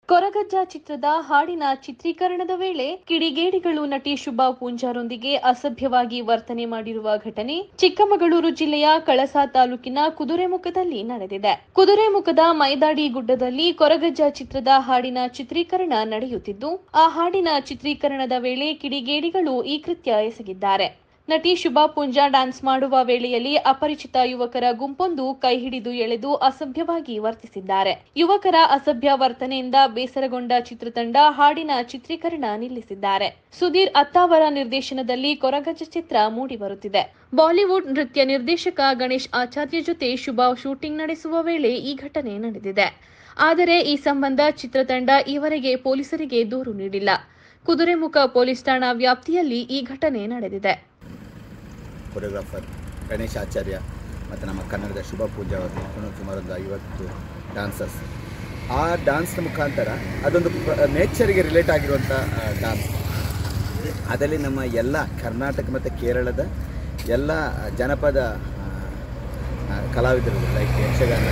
ಕೊರಗಜ್ಜ ಚಿತ್ರದ ಹಾಡಿನ ಚಿತ್ರೀಕರಣದ ವೇಳೆ ಕಿಡಿಗೇಡಿಗಳು ನಟಿ ಶುಭಾ ಪೂಂಜಾರೊಂದಿಗೆ ಅಸಭ್ಯವಾಗಿ ವರ್ತನೆ ಮಾಡಿರುವ ಘಟನೆ ಚಿಕ್ಕಮಗಳೂರು ಜಿಲ್ಲೆಯ ಕಳಸಾ ತಾಲೂಕಿನ ಕುದುರೆಮುಖದಲ್ಲಿ ನಡೆದಿದೆ ಕುದುರೆಮುಖದ ಮೈದಾಡಿ ಗುಡ್ಡದಲ್ಲಿ ಕೊರಗಜ್ಜ ಚಿತ್ರದ ಹಾಡಿನ ಚಿತ್ರೀಕರಣ ನಡೆಯುತ್ತಿದ್ದು ಆ ಹಾಡಿನ ಚಿತ್ರೀಕರಣದ ವೇಳೆ ಕಿಡಿಗೇಡಿಗಳು ಈ ಕೃತ್ಯ ಎಸಗಿದ್ದಾರೆ ನಟಿ ಶುಭಾ ಪುಂಜಾ ಡ್ಯಾನ್ಸ್ ಮಾಡುವ ವೇಳೆಯಲ್ಲಿ ಅಪರಿಚಿತ ಯುವಕರ ಗುಂಪೊಂದು ಕೈ ಹಿಡಿದು ಎಳೆದು ಅಸಭ್ಯವಾಗಿ ವರ್ತಿಸಿದ್ದಾರೆ ಯುವಕರ ಅಸಭ್ಯ ವರ್ತನೆಯಿಂದ ಬೇಸರಗೊಂಡ ಚಿತ್ರತಂಡ ಹಾಡಿನ ಚಿತ್ರೀಕರಣ ನಿಲ್ಲಿಸಿದ್ದಾರೆ ಸುಧೀರ್ ಅತ್ತಾವರ ನಿರ್ದೇಶನದಲ್ಲಿ ಕೊರಗಜ್ಜ ಚಿತ್ರ ಮೂಡಿಬರುತ್ತಿದೆ ಬಾಲಿವುಡ್ ನೃತ್ಯ ನಿರ್ದೇಶಕ ಗಣೇಶ್ ಆಚಾರ್ಯ ಜೊತೆ ಶುಭಾ ಶೂಟಿಂಗ್ ನಡೆಸುವ ವೇಳೆ ಈ ಘಟನೆ ನಡೆದಿದೆ ಆದರೆ ಈ ಸಂಬಂಧ ಚಿತ್ರತಂಡ ಈವರೆಗೆ ಪೊಲೀಸರಿಗೆ ದೂರು ನೀಡಿಲ್ಲ ಕುದುರೆಮುಖ ಪೊಲೀಸ್ ಠಾಣಾ ವ್ಯಾಪ್ತಿಯಲ್ಲಿ ಈ ಘಟನೆ ನಡೆದಿದೆ ಕೊರಿಯೋಗ್ರಾಫರ್ ಗಣೇಶ್ ಆಚಾರ್ಯ ಮತ್ತು ನಮ್ಮ ಕನ್ನಡದ ಶುಭ ಪೂಜಾ ಅವರು ಇನ್ನೂ ಸುಮಾರು ಒಂದು ಐವತ್ತು ಡಾನ್ಸರ್ಸ್ ಆ ಡಾನ್ಸ್ನ ಮುಖಾಂತರ ಅದೊಂದು ನೇಚರಿಗೆ ರಿಲೇಟ್ ಆಗಿರುವಂಥ ಡಾನ್ಸ್ ಅದರಲ್ಲಿ ನಮ್ಮ ಎಲ್ಲ ಕರ್ನಾಟಕ ಮತ್ತು ಕೇರಳದ ಎಲ್ಲ ಜನಪದ ಆ, ಆ, ಕಲಾವಿದರು ಲೈಕ್ ಯಕ್ಷಗಾನ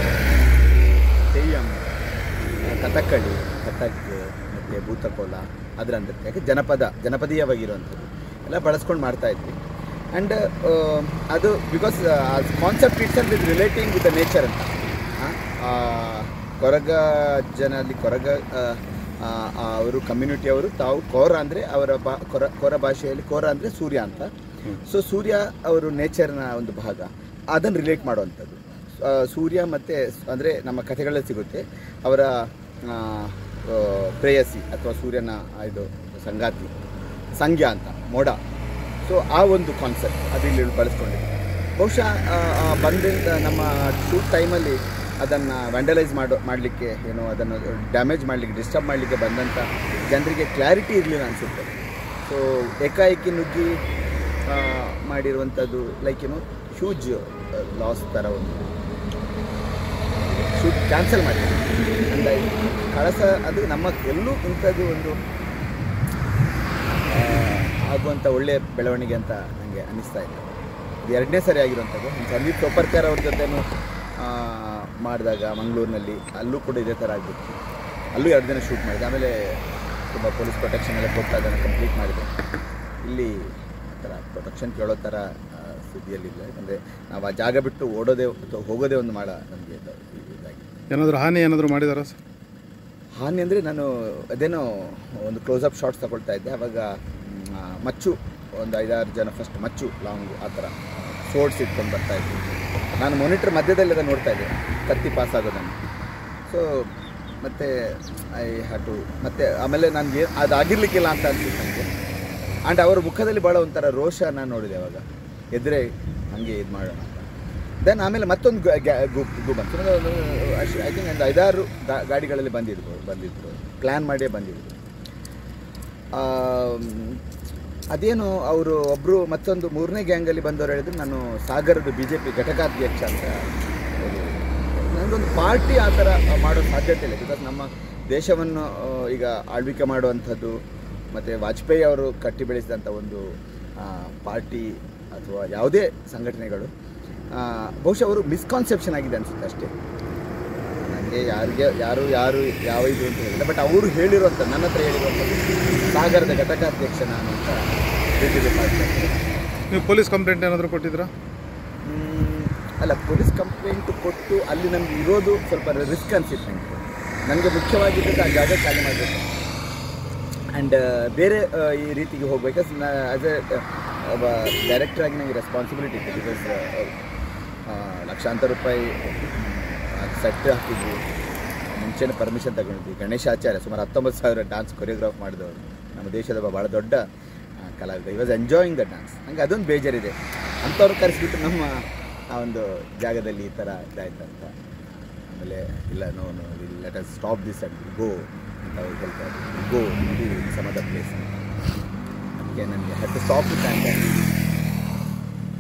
ತೆಯ್ಯಂ ಕಥಕ್ಕಳಿ ಕಥಕ್ ಮತ್ತು ಭೂತಕೋಲ ಅದರ ನೃತ್ಯ ಯಾಕೆ ಜನಪದ ಜನಪದೀಯವಾಗಿರುವಂಥದ್ದು ಎಲ್ಲ ಬಳಸ್ಕೊಂಡು ಮಾಡ್ತಾ ಇದ್ವಿ ಆ್ಯಂಡ್ ಅದು because concept it's with relating with the nature ಅಂತ ಆ, ಕೊರಗ ಜನಲ್ಲಿ ಕೊರಗ ಆ, ಆ, ಆ, ಅವರು ಕಮ್ಯುನಿಟಿಯವರು ತಾವು ಕೋರ ಅಂದರೆ ಅವರ ಬಾ ಕೊರ ಕೊರ ಭಾಷೆಯಲ್ಲಿ ಕೋರ ಅಂದರೆ ಸೂರ್ಯ ಅಂತ ಸೊ ಸೂರ್ಯ ಅವರು ನೇಚರ್ನ ಒಂದು ಭಾಗ ಅದನ್ನು ರಿಲೇಟ್ ಮಾಡುವಂಥದ್ದು ಆ, ಸೂರ್ಯ ಮತ್ತು ಅಂದರೆ ನಮ್ಮ ಕಥೆಗಳಲ್ಲಿ ಸಿಗುತ್ತೆ ಅವರ ಆ, ಆ, ಪ್ರೇಯಸಿ ಅಥವಾ ಸೂರ್ಯನ ಇದು ಸಂಗಾತಿ ಸಂಜ್ಞಾ ಅಂತ ಮೋಡ ಸೊ ಆ ಒಂದು ಕಾನ್ಸೆಪ್ಟ್ ಅದು ಇಲ್ಲಿ ಬಳಸ್ಕೊಂಡಿದ್ದೆ ಬಹುಶಃ ಆ, ಆ ಬಂದಿಂದ ನಮ್ಮ ಶೂಟ್ ಟೈಮಲ್ಲಿ ಅದನ್ನು ವ್ಯಾಂಡಲೈಸ್ ಮಾಡೋ ಮಾಡಲಿಕ್ಕೆ ಏನು ಅದನ್ನು ಡ್ಯಾಮೇಜ್ ಮಾಡಲಿಕ್ಕೆ ಡಿಸ್ಟರ್ಬ್ ಮಾಡಲಿಕ್ಕೆ ಬಂದಂಥ ಜನರಿಗೆ ಕ್ಲಾರಿಟಿ ಇರಲಿಲ್ಲ ಅನಿಸುತ್ತೆ ಸೊ ಏಕಾಏಕಿ ನುಗ್ಗಿ ಆ, ಮಾಡಿರುವಂಥದ್ದು ಲೈಕ್ ಏನು ಹ್ಯೂಜ್ ಲಾಸ್ ಥರ ಒಂದು ಶೂಟ್ ಕ್ಯಾನ್ಸಲ್ ಮಾಡಿದ್ರು ಅಂದ ಕಳಸ ಅದು ನಮ್ಮ ಎಲ್ಲೂ ಇಂಥದ್ದು ಒಂದು ಆ, ಆಗುವಂಥ ಒಳ್ಳೆಯ ಬೆಳವಣಿಗೆ ಅಂತ ನನಗೆ ಅನ್ನಿಸ್ತಾ ಇದೆ ಇದು ಎರಡನೇ ಸರಿ ಆಗಿರುವಂಥದ್ದು ಇನ್ನು ಸಂದೀಪ್ ಸೋಪರ್ಕರ್ ಅವ್ರ ಜೊತೆನೂ ಆ, ಮಾಡಿದಾಗ ಮಂಗಳೂರಿನಲ್ಲಿ ಅಲ್ಲೂ ಕೂಡ ಇದೇ ಥರ ಆಗಿತ್ತು ಅಲ್ಲೂ ಎರಡು ದಿನ ಶೂಟ್ ಮಾಡಿದೆ ಆಮೇಲೆ ತುಂಬ ಪೊಲೀಸ್ ಪ್ರೊಟೆಕ್ಷನ್ ಎಲ್ಲ ಕೊಟ್ಟು ಅದನ್ನು ಕಂಪ್ಲೀಟ್ ಮಾಡಿದೆ ಇಲ್ಲಿ ಆ ಥರ ಪ್ರೊಟೆಕ್ಷನ್ ಕೇಳೋ ಥರ ಆ, ಸ್ಥಿತಿಯಲ್ಲಿಲ್ಲ ಯಾಕಂದರೆ ನಾವು ಆ ಜಾಗ ಬಿಟ್ಟು ಓಡೋದೇ ಅಥವಾ ಹೋಗೋದೇ ಒಂದು ಮಾಡ ನಮಗೆ ಇದಾಗಿದೆ ಏನಾದರೂ ಹಾನಿ ಏನಾದರೂ ಮಾಡಿದಾರ ಸರ್ ಹಾನಿ ಅಂದರೆ ನಾನು ಅದೇನೋ ಒಂದು ಕ್ಲೋಸಪ್ ಶಾಟ್ಸ್ ತಗೊಳ್ತಾ ಇದ್ದೆ ಆವಾಗ ಮ್, ಆ, ಮಚ್ಚು ಒಂದು ಐದಾರು ಜನ ಫಸ್ಟ್ ಮಚ್ಚು ಲಾಂಗು ಆ ಥರ ಸೋಡ್ಸ್ ಇಟ್ಕೊಂಡು ಬರ್ತಾ ಇದ್ದೆ ನಾನು ಮಾನಿಟ್ರ್ ಮಧ್ಯದಲ್ಲಿ ಅದನ್ನು ನೋಡ್ತಾ ಇದ್ದೆ ಕತ್ತಿ ಪಾಸ್ ಆಗೋದನ್ನು ಸೊ ಮತ್ತು ಐ ಹ್ಯಾವ್ ಟು ಮತ್ತು ಆಮೇಲೆ ನನಗೆ ಅದಾಗಿರ್ಲಿಕ್ಕಿಲ್ಲ ಅಂತ ಅನ್ಸಿತ್ತು ನನಗೆ ಆ್ಯಂಡ್ ಅವರ ಮುಖದಲ್ಲಿ ಭಾಳ ಒಂಥರ ರೋಷ ನಾನು ನೋಡಿದೆ ಅವಾಗ ಎದುರೇ ಹಾಗೆ ಇದು ಮಾಡೋಣ ಅಂತ ದೆನ್ ಆಮೇಲೆ ಮತ್ತೊಂದು ಗ್ರೂಪ್ ಗ್ರೂಪ್ ಬಂತು ಐ ಥಿಂಕ್ ಒಂದು ಐದಾರು ಗಾ- ಗಾಡಿಗಳಲ್ಲಿ ಬಂದಿದ್ರು ಬಂದಿದ್ರು ಪ್ಲ್ಯಾನ್ ಮಾಡಿಯೇ ಬಂದಿದ್ರು ಆಮ್, ಅದೇನು ಅವರು ಒಬ್ಬರು ಮತ್ತೊಂದು ಮೂರನೇ ಗ್ಯಾಂಗಲ್ಲಿ ಬಂದವರು ಹೇಳಿದ್ರು ನಾನು ಸಾಗರದ ಬಿ ಜೆ ಪಿ ಘಟಕಾಧ್ಯಕ್ಷ ಅಂತ ಅವರು ನನಗೊಂದು ಪಾರ್ಟಿ ಆ ಥರ ಮಾಡೋ ಸಾಧ್ಯತೆ ಇಲ್ಲ ಬಿಕಾಸ್ ನಮ್ಮ ದೇಶವನ್ನು ಆ, ಈಗ ಆಳ್ವಿಕೆ ಮಾಡುವಂಥದ್ದು ಮತ್ತು ವಾಜಪೇಯಿ ಅವರು ಕಟ್ಟಿ ಬೆಳೆಸಿದಂಥ ಒಂದು ಪಾರ್ಟಿ ಅಥವಾ ಯಾವುದೇ ಸಂಘಟನೆಗಳು ಆ, ಬಹುಶಃ ಅವರು ಮಿಸ್ಕಾನ್ಸೆಪ್ಷನ್ ಆಗಿದೆ ಅನಿಸುತ್ತೆ ಅಷ್ಟೇ ನನಗೆ ಯಾರಿಗೆ ಯಾರು ಯಾರು ಯಾವ ಇದು ಅಂತ ಹೇಳಿಲ್ಲ ಬಟ್ ಅವರು ಹೇಳಿರುವಂಥ ನನ್ನ ಹತ್ರ ಹೇಳಿರುವಂಥದ್ದು ಸಾಗರದ ಘಟಕಾಧ್ಯಕ್ಷ ನಾನು ಅಂತ ಬಿ ಜೆ ಪಿ ಪಾರ್ಟಿ ನೀವು ಪೊಲೀಸ್ ಕಂಪ್ಲೇಂಟ್ ಏನಾದರೂ ಕೊಟ್ಟಿದ್ರಾ ಮ್, ಅಲ್ಲ ಪೊಲೀಸ್ ಕಂಪ್ಲೇಂಟ್ ಕೊಟ್ಟು ಅಲ್ಲಿ ನಮ್ಗೆ ಇರೋದು ಸ್ವಲ್ಪ ರಿಸ್ಕ್ ಅನಿಸಿತ್ತು ನನಗೆ ನನಗೆ ಮುಖ್ಯವಾಗಿದ್ದದ್ದು ಆ ಜಾಗ ಖಾಲಿ ಮಾಡಬೇಕು ಆ್ಯಂಡ್ ಬೇರೆ ಆ, ಈ ರೀತಿಗೆ ಹೋಗ್ಬೇಕು ಆ್ಯಸ್ ಎ ಒಬ್ಬ ಡೈರೆಕ್ಟ್ರಾಗಿ ನನಗೆ ರೆಸ್ಪಾನ್ಸಿಬಿಲಿಟಿ ಇತ್ತು ಬಿಕಾಸ್ ಲಕ್ಷಾಂತರ ರೂಪಾಯಿ ಸೆಟ್ ಹಾಕಿದ್ವಿ ಮುಂಚೆನೇ ಪರ್ಮಿಷನ್ ತಗೊಂಡಿದ್ವಿ ಗಣೇಶ ಆಚಾರ್ಯ ಸುಮಾರು ಹತ್ತೊಂಬತ್ತು ಸಾವಿರ ಡಾನ್ಸ್ ಕೊರಿಯೋಗ್ರಾಫ್ ಮಾಡಿದವರು ನಮ್ಮ ದೇಶದ ಒಬ್ಬ ಭಾಳ ದೊಡ್ಡ ಆ, ಕಲಾವಿದ ಈ ವಾಸ್ ಎಂಜಾಯಿಂಗ್ ದ ಡಾನ್ಸ್ ನನಗೆ ಅದೊಂದು ಬೇಜಾರಿದೆ ಅಂಥವ್ರು ಕರೆಸಿಬಿಟ್ಟು ನಮ್ಮ ಆ ಒಂದು ಜಾಗದಲ್ಲಿ ಈ ಥರ ಇದಾಯ್ತು ಅಂತ ಆಮೇಲೆ ಇಲ್ಲ no no will let us stop this and go ಅಂತ ಅವ್ರು ಹೇಳ್ತಾರೆ ಗೋ ಸಮ್ ಅದರ್ ಪ್ಲೇಸ್ ಅದಕ್ಕೆ ನನಗೆ have to stop it and